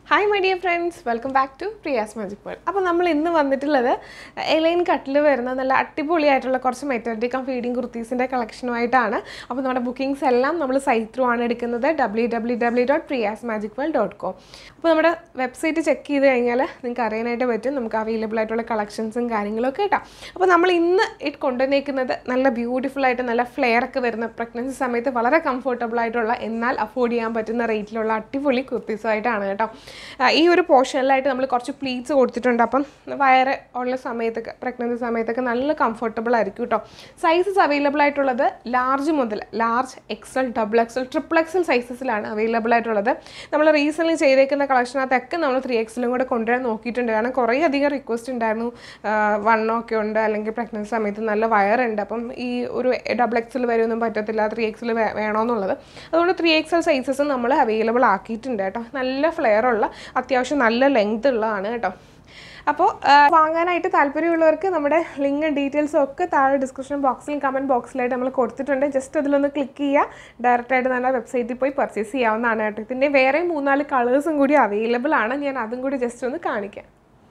hi my dear friends welcome back to Priya's magic world അപ്പോൾ നമ്മൾ ഇന്ന് വന്നിട്ടുള്ളത് എലൈൻ കട്ടിൽ വരുന്ന നല്ല അടിപൊളിയായിട്ടുള്ള കുറച്ച് മെറ്റോഡിക് ആൻഡ് ഫീഡിങ് കുർത്തീസിൻ്റെ കളക്ഷനുമായിട്ടാണ് അപ്പോൾ നമ്മുടെ ബുക്കിംഗ്സ് എല്ലാം നമ്മൾ സൈറ്റ് ത്രൂ ആണ് എടുക്കുന്നത് W W W dot Priya's magic world dot com അപ്പോൾ നമ്മുടെ വെബ്സൈറ്റ് ചെക്ക് ചെയ്ത് കഴിഞ്ഞാൽ നിങ്ങൾക്ക് അറിയാനായിട്ട് പറ്റും നമുക്ക് അവൈലബിൾ ആയിട്ടുള്ള കളക്ഷൻസും കാര്യങ്ങളൊക്കെ കേട്ടോ അപ്പോൾ നമ്മൾ ഇന്ന് ഇത് കൊണ്ടുവന്നേക്കുന്നത് നല്ല ബ്യൂട്ടിഫുൾ ആയിട്ട് നല്ല ഫ്ലെയർ ഒക്കെ വരുന്ന പ്രഗ്നൻസി സമയത്ത് വളരെ കംഫർട്ടബിൾ ആയിട്ടുള്ള എന്നാൽ അഫോർഡ് ചെയ്യാൻ പറ്റുന്ന റേറ്റിലുള്ള അടിപൊളി കുർത്തീസുമായിട്ടാണ് കേട്ടോ ആ, ഈ ഒരു പോർഷനിലായിട്ട് നമ്മൾ കുറച്ച് പ്ലീറ്റ്സ് കൊടുത്തിട്ടുണ്ട് അപ്പം വയറ് ഉള്ള സമയത്തൊക്കെ പ്രഗ്നൻസി സമയത്തൊക്കെ നല്ല കംഫർട്ടബിൾ ആയിരിക്കും കേട്ടോ സൈസസ് അവൈലബിൾ ആയിട്ടുള്ളത് ലാർജ് മുതൽ large XL double XL triple XL സൈസസിലാണ് അവൈലബിൾ ആയിട്ടുള്ളത് നമ്മൾ റീസെൻ്റ്ലി ചെയ്തേക്കുന്ന കളക്ഷനകത്തൊക്കെ നമ്മൾ ത്രീ എക്സലും കൂടെ കൊണ്ടുവരാൻ നോക്കിയിട്ടുണ്ട് കാരണം കുറേ അധികം റിക്വസ്റ്റ് ഉണ്ടായിരുന്നു വണ്ണമൊക്കെ ഉണ്ട് അല്ലെങ്കിൽ പ്രഗ്നൻസി സമയത്ത് നല്ല വയറുണ്ട് അപ്പം ഈ ഒരു ഡബിൾ എക്സൽ വരുമൊന്നും പറ്റത്തില്ല ത്രീ എക്സൽ വേണമെന്നുള്ളത് അതുകൊണ്ട് ത്രീ എക്സൽ സൈസസ് നമ്മൾ അവൈലബിൾ ആക്കിയിട്ടുണ്ട് കേട്ടോ നല്ല ഫ്ലെയർ ഉള്ള അത്യാവശ്യം നല്ല ലെങ്ത് ഉള്ളതാണ് കേട്ടോ അപ്പോൾ വാങ്ങാനായിട്ട് താല്പര്യമുള്ളവർക്ക് നമ്മുടെ ലിങ്ക് ഡീറ്റെയിൽസും ഒക്കെ താഴെ ഡിസ്ക്രിപ്ഷൻ ബോക്സിലും കമൻറ്റ് ബോക്സിലായിട്ട് നമ്മൾ കൊടുത്തിട്ടുണ്ട് ജസ്റ്റ് അതിലൊന്ന് ക്ലിക്ക് ചെയ്യുക ഡയറക്റ്റായിട്ട് നല്ല വെബ്സൈറ്റിൽ പോയി പർച്ചേസ് ചെയ്യാവുന്നതാണ് കേട്ടോ ഇതിൻ്റെ വേറെ മൂന്നാല് കളേഴ്സും കൂടി അവൈലബിൾ ആണ് ഞാൻ അതും കൂടി ജസ്റ്റ് ഒന്ന് കാണിക്കാം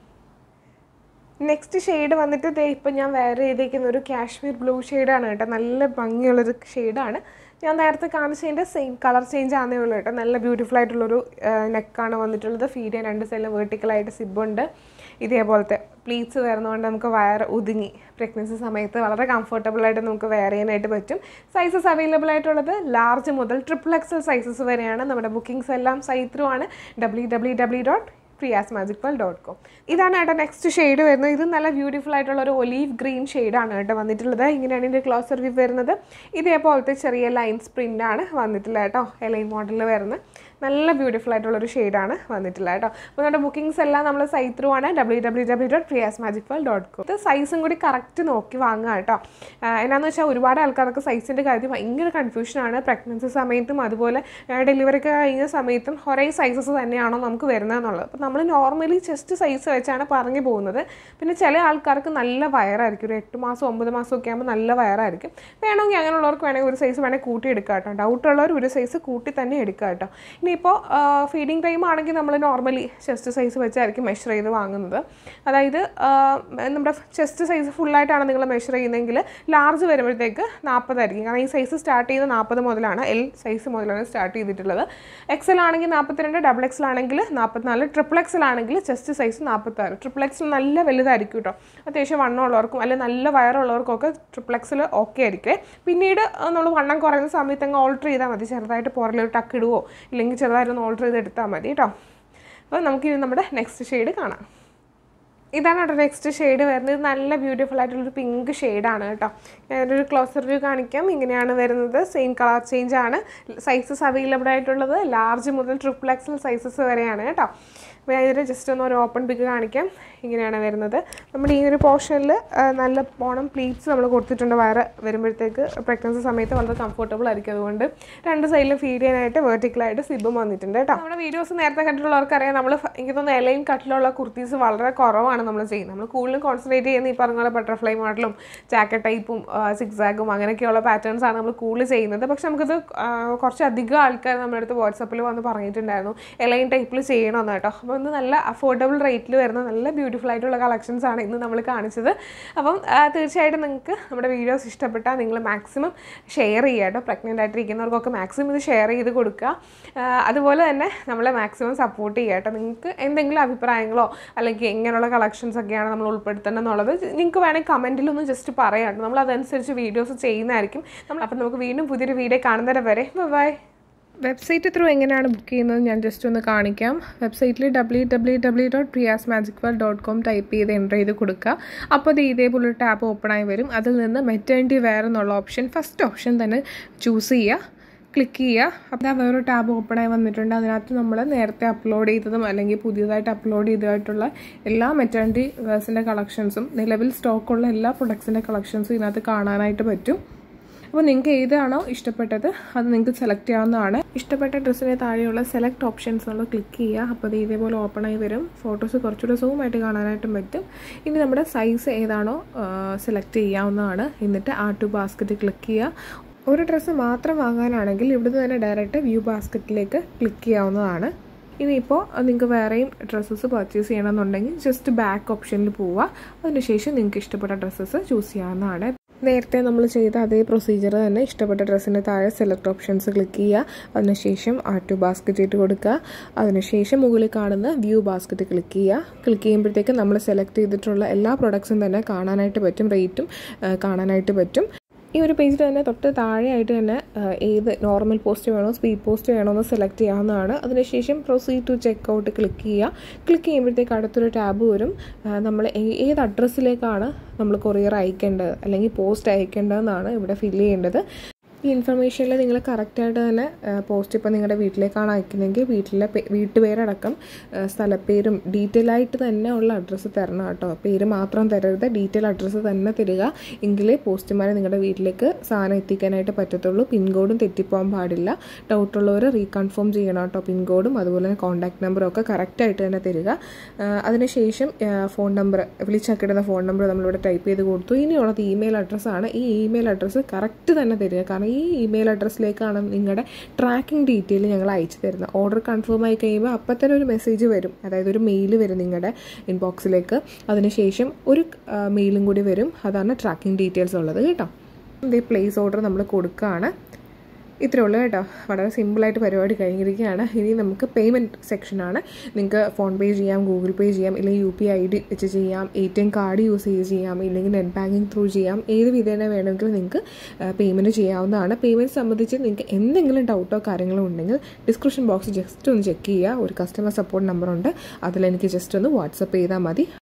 നെക്സ്റ്റ് ഷെയ്ഡ് വന്നിട്ട് ദേ ഇപ്പം ഞാൻ വേറെ ചെയ്തേക്കുന്ന ഒരു കാശ്മീർ ബ്ലൂ ഷെയ്ഡാണ് കേട്ടോ നല്ല ഭംഗിയുള്ളൊരു ഷെയ്ഡാണ് ഞാൻ നേരത്തെ കാണിച്ചതിൻ്റെ സെയിം കളർ ചേഞ്ച് ആണെന്നേ ഉള്ളൂ കേട്ടോ നല്ല ബ്യൂട്ടിഫുൾ ആയിട്ടുള്ളൊരു നെക്കാണ് വന്നിട്ടുള്ളത് ഫീഡ് ചെയ്യാൻ രണ്ട് സൈഡിലും വേർട്ടിക്കലായിട്ട് സിബുണ്ട് ഇതേപോലത്തെ പ്ലീറ്റ്സ് വരുന്നതുകൊണ്ട് നമുക്ക് വയർ ഒതുങ്ങി പ്രഗ്നൻസി സമയത്ത് വളരെ കംഫർട്ടബിൾ ആയിട്ട് നമുക്ക് വെയർ ചെയ്യാനായിട്ട് പറ്റും സൈസസ് അവൈലബിൾ ആയിട്ടുള്ളത് ലാർജ് മുതൽ ട്രിപ്പിൾ എക്സൽ സൈസസ് വരെയാണ് നമ്മുടെ ബുക്കിംഗ്സ് എല്ലാം സൈറ്റ് ത്രൂ ആണ് W W W dot Priya's magic world dot com ഇതാണ് കേട്ടോ നെക്സ്റ്റ് ഷെയ്ഡ് വരുന്നത് ഇത് നല്ല ബ്യൂട്ടിഫുൾ ആയിട്ടുള്ള ഒരു ഒലീവ് ഗ്രീൻ ഷെയ്ഡാണ് കേട്ടോ വന്നിട്ടുള്ളത് ഇങ്ങനെയാണ് ഇതിൻ്റെ ക്ലോസർ വ്യൂ വരുന്നത് ഇതേപോലത്തെ ചെറിയ ലൈൻസ് പ്രിൻ്റാണ് വന്നിട്ടുള്ളത് കേട്ടോ എലൈൻ മോഡലിൽ വരുന്നത് നല്ല ബ്യൂട്ടിഫുൾ ആയിട്ടുള്ള ഒരു ഷെയ്ഡാണ് വന്നിട്ടുള്ളത് കേട്ടോ അപ്പോൾ നമ്മുടെ ബുക്കിംഗ്സ് എല്ലാം നമ്മൾ സൈറ്റ് ത്രൂ ആണ് W W W dot Priya's magic world dot com ഇത് സൈസും കൂടി കറക്റ്റ് നോക്കി വാങ്ങുക കേട്ടോ ആഹ് എന്നാന്ന് വെച്ചാൽ ഒരുപാട് ആൾക്കാർക്ക് സൈസിൻ്റെ കാര്യത്തിൽ ഭയങ്കര കൺഫ്യൂഷനാണ് പ്രഗ്നൻസി സമയത്തും അതുപോലെ ഡെലിവറി ഒക്കെ കഴിഞ്ഞ സമയത്തും ഒരേ സൈസസ് തന്നെയാണോ നമുക്ക് വരുന്നതെന്നുള്ളത് അപ്പോൾ നമ്മൾ നോർമലി ചെസ്റ്റ് സൈസ് വെച്ചാണ് പറഞ്ഞു പോകുന്നത് പിന്നെ ചില ആൾക്കാർക്ക് നല്ല വയറായിരിക്കും ഒരു എട്ട് മാസം ഒമ്പത് മാസം ഒക്കെ ആകുമ്പോൾ നല്ല വയറായിരിക്കും വേണമെങ്കിൽ അങ്ങനെയുള്ളവർക്ക് വേണമെങ്കിൽ ഒരു സൈസ് വേണമെങ്കിൽ കൂട്ടി എടുക്കുക കേട്ടോ ഡൗട്ടുള്ളവർ ഒരു സൈസ് കൂട്ടി തന്നെ എടുക്കുക കേട്ടോ ഇനിയിപ്പോൾ ഫീഡിങ് ടൈം ആണെങ്കിൽ നമ്മൾ നോർമലി ചെസ്റ്റ് സൈസ് വെച്ചായിരിക്കും മെഷർ ചെയ്ത് വാങ്ങുന്നത് അതായത് ആ, നമ്മുടെ ചെസ്റ്റ് സൈസ് ഫുള്ളായിട്ടാണ് നിങ്ങൾ മെഷർ ചെയ്യുന്നതെങ്കിൽ ലാർജ് വരുമ്പോഴത്തേക്ക് നാൽപ്പതായിരിക്കും കാരണം ഈ സൈസ് സ്റ്റാർട്ട് ചെയ്യുന്നത് നാൽപ്പത് മുതലാണ് എൽ സൈസ് മുതലാണ് സ്റ്റാർട്ട് ചെയ്തിട്ടുള്ളത് എക്സൽ ആണെങ്കിൽ നാൽപ്പത്തിരണ്ട് ഡബിൾ എക്സൽ ആണെങ്കിൽ നാൽപ്പത്തിനാല് ട്രിപ്പിൾ എക്സൽ ആണെങ്കിൽ ചെസ്റ്റ് സൈസ് നാൽപ്പത്താറ് ട്രിപ്പിൾ എക്സൽ നല്ല വലുതായിരിക്കും കേട്ടോ അത്യാവശ്യം വണ്ണമുള്ളവർക്കും അല്ലെങ്കിൽ നല്ല വയറുള്ളവർക്കൊക്കെ ട്രിപ്പിൾ എക്സൽ ഓക്കെ ആയിരിക്കും പിന്നീട് നമ്മൾ വണ്ണം കുറയുന്ന സമയത്ത് അങ്ങ് ഓൾട്ടർ ചെയ്താൽ മതി ചെറുതായിട്ട് പുറകിലൊരു ടക്ക് ഇടുവോ ഇല്ലെങ്കിൽ ചെറുതായിട്ടൊന്ന് ഓൾട്ടർ ചെയ്ത് എടുത്താൽ മതി കേട്ടോ അപ്പോൾ നമുക്കിനി നമ്മുടെ നെക്സ്റ്റ് ഷെയ്ഡ് കാണാം ഇതാണ് കേട്ടോ നെക്സ്റ്റ് ഷെയ്ഡ് വരുന്നത് ഇത് നല്ല ബ്യൂട്ടിഫുൾ ആയിട്ടുള്ളൊരു പിങ്ക് ഷെയ്ഡാണ് കേട്ടോ ഞാനൊരു ക്ലോസർ വ്യൂ കാണിക്കാം ഇങ്ങനെയാണ് വരുന്നത് സെയിം കളർ ചേഞ്ച് ആണ് സൈസസ് അവൈലബിൾ ആയിട്ടുള്ളത് ലാർജ് മുതൽ ട്രിപ്പിൾ എക്സൽ സൈസസ് വരെയാണ് കേട്ടോ അപ്പോൾ ഞാനിതിൽ ജസ്റ്റ് ഒന്ന് ഒരു ഓപ്പൺ പിക്ക് കാണിക്കാം ഇങ്ങനെയാണ് വരുന്നത് നമ്മൾ ഈ ഒരു പോർഷനിൽ നല്ല പോണം പ്ലീറ്റ്സ് നമ്മൾ കൊടുത്തിട്ടുണ്ട് വയറ് വരുമ്പോഴത്തേക്ക് പ്രഗ്നൻസി സമയത്ത് വളരെ കംഫർട്ടബിൾ ആയിരിക്കും അതുകൊണ്ട് രണ്ട് സൈഡിലും ഫീഡ് ചെയ്യാനായിട്ട് വെർട്ടിക്കലായിട്ട് സിബും വന്നിട്ടുണ്ട് കേട്ടോ നമ്മുടെ വീഡിയോസ് നേരത്തെ കണ്ടിട്ടുള്ളവർക്കറിയാം നമ്മൾ എനിക്ക് തോന്നുന്നു എലൈൻ കട്ടിലുള്ള കുർത്തീസ് വളരെ കുറവാണ് നമ്മൾ ചെയ്യുന്നത് നമ്മൾ കൂടുതലും കോൺസെൻട്രേറ്റ് ചെയ്യുന്ന ഈ പറഞ്ഞ പോലെ ബട്ടർഫ്ലൈ മോഡലും ജാക്കറ്റ് ടൈപ്പും സിക്സാഗും അങ്ങനെയൊക്കെയുള്ള പാറ്റേൺസ് ആണ് നമ്മൾ കൂടുതൽ ചെയ്യുന്നത് പക്ഷെ നമുക്കിത് ആ, കുറച്ചധികം ആൾക്കാർ നമ്മുടെ അടുത്ത് വാട്സപ്പിൽ വന്ന് പറഞ്ഞിട്ടുണ്ടായിരുന്നു എലൈൻ ടൈപ്പിൽ ചെയ്യണമെന്ന് കേട്ടോ അപ്പോൾ ഇന്ന് നല്ല അഫോർഡബിൾ റേറ്റിൽ വരുന്ന നല്ല ബ്യൂട്ടിഫുൾ ആയിട്ടുള്ള കളക്ഷൻസ് ആണ് ഇന്ന് നമ്മൾ കാണിച്ചത് അപ്പം ആ, തീർച്ചയായിട്ടും നിങ്ങൾക്ക് നമ്മുടെ വീഡിയോസ് ഇഷ്ടപ്പെട്ടാൽ നിങ്ങൾ മാക്സിമം ഷെയർ ചെയ്യുക കേട്ടോ പ്രഗ്നൻ്റ് ആയിട്ടിരിക്കുന്നവർക്കൊക്കെ മാക്സിമം ഇത് ഷെയർ ചെയ്ത് കൊടുക്കുക ആ, അതുപോലെ തന്നെ നമ്മളെ മാക്സിമം സപ്പോർട്ട് ചെയ്യുക കേട്ടോ നിങ്ങൾക്ക് എന്തെങ്കിലും അഭിപ്രായങ്ങളോ അല്ലെങ്കിൽ എങ്ങനെയുള്ള കളക്ഷൻസ് ഒക്കെയാണ് നമ്മൾ ഉൾപ്പെടുത്തേണ്ടത് എന്നുള്ളത് നിങ്ങൾക്ക് വേണമെങ്കിൽ കമൻറ്റിലൊന്ന് ജസ്റ്റ് പറയാം കേട്ടോ നമ്മൾ അതനുസരിച്ച് വീഡിയോസ് ചെയ്യുന്നതായിരിക്കും നമ്മൾ അപ്പം നമുക്ക് വീണ്ടും പുതിയൊരു വീഡിയോ കാണുന്നവരെ വരെ ബൈ വെബ്സൈറ്റ് ത്രൂ എങ്ങനെയാണ് ബുക്ക് ചെയ്യുന്നത് ഞാൻ ജസ്റ്റ് ഒന്ന് കാണിക്കാം വെബ്സൈറ്റിൽ W W W dot Priya's magic world dot com type ചെയ്ത് എൻ്റർ ചെയ്ത് കൊടുക്കുക അപ്പോൾ അത് ഇതേപോലൊരു ടാപ്പ് ഓപ്പൺ ആയി വരും അതിൽ നിന്ന് മെറ്റേണിറ്റി വെയർ എന്നുള്ള ഓപ്ഷൻ ഫസ്റ്റ് ഓപ്ഷൻ തന്നെ ചൂസ് ചെയ്യുക ക്ലിക്ക് ചെയ്യുക അപ്പോൾ ആ വേറൊരു ടാബ് ഓപ്പൺ ആയി വന്നിട്ടുണ്ട് അതിനകത്ത് നമ്മൾ നേരത്തെ അപ്ലോഡ് ചെയ്തതും അല്ലെങ്കിൽ പുതിയതായിട്ട് അപ്ലോഡ് ചെയ്തതായിട്ടുള്ള എല്ലാ മെറ്റേണിറ്റി വേഴ്സിൻ്റെ കളക്ഷൻസും നിലവിൽ സ്റ്റോക്കുള്ള എല്ലാ പ്രൊഡക്ട്സിൻ്റെ കളക്ഷൻസും ഇതിനകത്ത് കാണാനായിട്ട് പറ്റും അപ്പോൾ നിങ്ങൾക്ക് ഏതാണോ ഇഷ്ടപ്പെട്ടത് അത് നിങ്ങൾക്ക് സെലക്ട് ചെയ്യാവുന്നതാണ് ഇഷ്ടപ്പെട്ട ഡ്രസ്സിന് താഴെയുള്ള സെലക്ട് ഓപ്ഷൻസ് നമ്മൾ ക്ലിക്ക് ചെയ്യുക അപ്പോൾ അത് ഇതേപോലെ ഓപ്പൺ ആയി വരും ഫോട്ടോസ് കുറച്ചുകൂടെ സൂം ആയിട്ട് കാണാനായിട്ടും പറ്റും ഇനി നമ്മുടെ സൈസ് ഏതാണോ സെലക്ട് ചെയ്യാവുന്നതാണ് എന്നിട്ട് ആ ടു ബാസ്ക്കറ്റ് ക്ലിക്ക് ചെയ്യുക ഒരു ഡ്രസ്സ് മാത്രം വാങ്ങാനാണെങ്കിൽ ഇവിടുന്ന് തന്നെ ഡയറക്റ്റ് വ്യൂ ബാസ്ക്കറ്റിലേക്ക് ക്ലിക്ക് ചെയ്യാവുന്നതാണ് ഇനിയിപ്പോൾ നിങ്ങൾക്ക് വേറെയും ഡ്രസ്സസ് പർച്ചേസ് ചെയ്യണമെന്നുണ്ടെങ്കിൽ ജസ്റ്റ് ബാക്ക് ഓപ്ഷനിൽ പോവുക അതിനുശേഷം നിങ്ങൾക്ക് ഇഷ്ടപ്പെട്ട ഡ്രസ്സസ് ചൂസ് ചെയ്യാവുന്നതാണ് നേരത്തെ നമ്മൾ ചെയ്ത അതേ പ്രൊസീജിയർ തന്നെ ഇഷ്ടപ്പെട്ട ഡ്രസ്സിൻ്റെ താഴെ സെലക്ട് ഓപ്ഷൻസ് ക്ലിക്ക് ചെയ്യുക അതിനുശേഷം ആഡ് ടു ബാസ്ക്കറ്റ് ഇട്ട് കൊടുക്കുക അതിനുശേഷം മുകളിൽ കാണുന്ന വ്യൂ ബാസ്ക്കറ്റ് ക്ലിക്ക് ചെയ്യുക ക്ലിക്ക് ചെയ്യുമ്പോഴത്തേക്ക് നമ്മൾ സെലക്ട് ചെയ്തിട്ടുള്ള എല്ലാ പ്രൊഡക്ട്സും തന്നെ കാണാനായിട്ട് പറ്റും റേറ്റും കാണാനായിട്ട് പറ്റും ഈ ഒരു പേജിൽ തന്നെ തൊട്ട് താഴെയായിട്ട് തന്നെ ഏത് നോർമൽ പോസ്റ്റ് വേണോ സ്പീഡ് പോസ്റ്റ് വേണോ എന്ന് സെലക്ട് ചെയ്യാവുന്നതാണ് അതിനുശേഷം proceed to check out click ചെയ്യുക ക്ലിക്ക് ചെയ്യുമ്പോഴത്തേക്ക് അടുത്തൊരു ടാബ് വരും നമ്മൾ ഏത് അഡ്രസ്സിലേക്കാണ് നമ്മൾ കൊറിയർ അയക്കേണ്ടത് അല്ലെങ്കിൽ പോസ്റ്റ് അയക്കേണ്ടതെന്നാണ് ഇവിടെ ഫില്ല് ചെയ്യേണ്ടത് ഈ ഇൻഫർമേഷനിൽ നിങ്ങൾ കറക്റ്റായിട്ട് തന്നെ പോസ്റ്റ് ഇപ്പോൾ നിങ്ങളുടെ വീട്ടിലേക്കാണ് അയക്കുന്നതെങ്കിൽ വീട്ടിലെ വീട്ടുപേരടക്കം സ്ഥലപ്പേരും ഡീറ്റെയിൽ ആയിട്ട് തന്നെ ഉള്ള അഡ്രസ്സ് തരണം കേട്ടോ പേര് മാത്രം തരരുത് ഡീറ്റെയിൽ അഡ്രസ്സ് തന്നെ തരിക എങ്കിലേ പോസ്റ്റ്മാനെ നിങ്ങളുടെ വീട്ടിലേക്ക് സാധനം എത്തിക്കാനായിട്ട് പറ്റത്തുള്ളൂ പിൻകോഡും തെറ്റിപ്പോകാൻ പാടില്ല ഡൗട്ടുള്ളവർ റീകൺഫേം ചെയ്യണം കേട്ടോ പിൻകോഡും അതുപോലെ തന്നെ കോൺടാക്ട് നമ്പറും ഒക്കെ കറക്റ്റായിട്ട് തന്നെ തരിക അതിനുശേഷം ഫോൺ നമ്പർ വിളിച്ചാക്കിടുന്ന ഫോൺ നമ്പർ നമ്മളിവിടെ ടൈപ്പ് ചെയ്ത് കൊടുത്തു ഇനിയുള്ളത് ഇമെയിൽ അഡ്രസ്സാണ് ഈ ഇമെയിൽ അഡ്രസ്സ് കറക്റ്റ് തന്നെ തരിക കാരണം ഈ ഇമെയിൽ അഡ്രസ്സിലേക്കാണ് നിങ്ങളുടെ ട്രാക്കിംഗ് ഡീറ്റെയിൽ ഞങ്ങൾ അയച്ചു തരുന്നത് ഓർഡർ കൺഫേം ആയി കഴിയുമ്പോൾ അപ്പം തന്നെ ഒരു മെസ്സേജ് വരും അതായത് ഒരു മെയിൽ വരും നിങ്ങളുടെ ഇൻബോക്സിലേക്ക് അതിനുശേഷം ഒരു മെയിലും കൂടി വരും അതാണ് ട്രാക്കിംഗ് ഡീറ്റെയിൽസ് ഉള്ളത് കേട്ടോ ഇതേ പ്ലേസ് ഓർഡർ നമ്മൾ കൊടുക്കുകയാണ് ഇത്രേ ഉള്ളൂ കേട്ടോ വളരെ സിമ്പിളായിട്ട് പരിപാടി കഴിഞ്ഞിരിക്കുകയാണ് ഇനി നമുക്ക് പേയ്മെൻറ്റ് സെക്ഷനാണ് നിങ്ങൾക്ക് ഫോൺ പേ ചെയ്യാം ഗൂഗിൾ പേ ചെയ്യാം ഇല്ലെങ്കിൽ യു പി ഐ ഡി വെച്ച് ചെയ്യാം A T M card use ചെയ്ത് ചെയ്യാം ഇല്ലെങ്കിൽ നെറ്റ് ബാങ്കിങ് ത്രൂ ചെയ്യാം ഏത് വിധേന വേണമെങ്കിലും നിങ്ങൾക്ക് പേയ്മെൻറ്റ് ചെയ്യാവുന്നതാണ് പേയ്മെൻറ്റ് സംബന്ധിച്ച് നിങ്ങൾക്ക് എന്തെങ്കിലും ഡൗട്ടോ കാര്യങ്ങളോ ഉണ്ടെങ്കിൽ ഡിസ്ക്രിപ്ഷൻ ബോക്സ് ജസ്റ്റ് ഒന്ന് ചെക്ക് ചെയ്യുക ഒരു കസ്റ്റമർ സപ്പോർട്ട് നമ്പറുണ്ട് അതിലെനിക്ക് ജസ്റ്റ് ഒന്ന് വാട്സപ്പ് ചെയ്താൽ മതി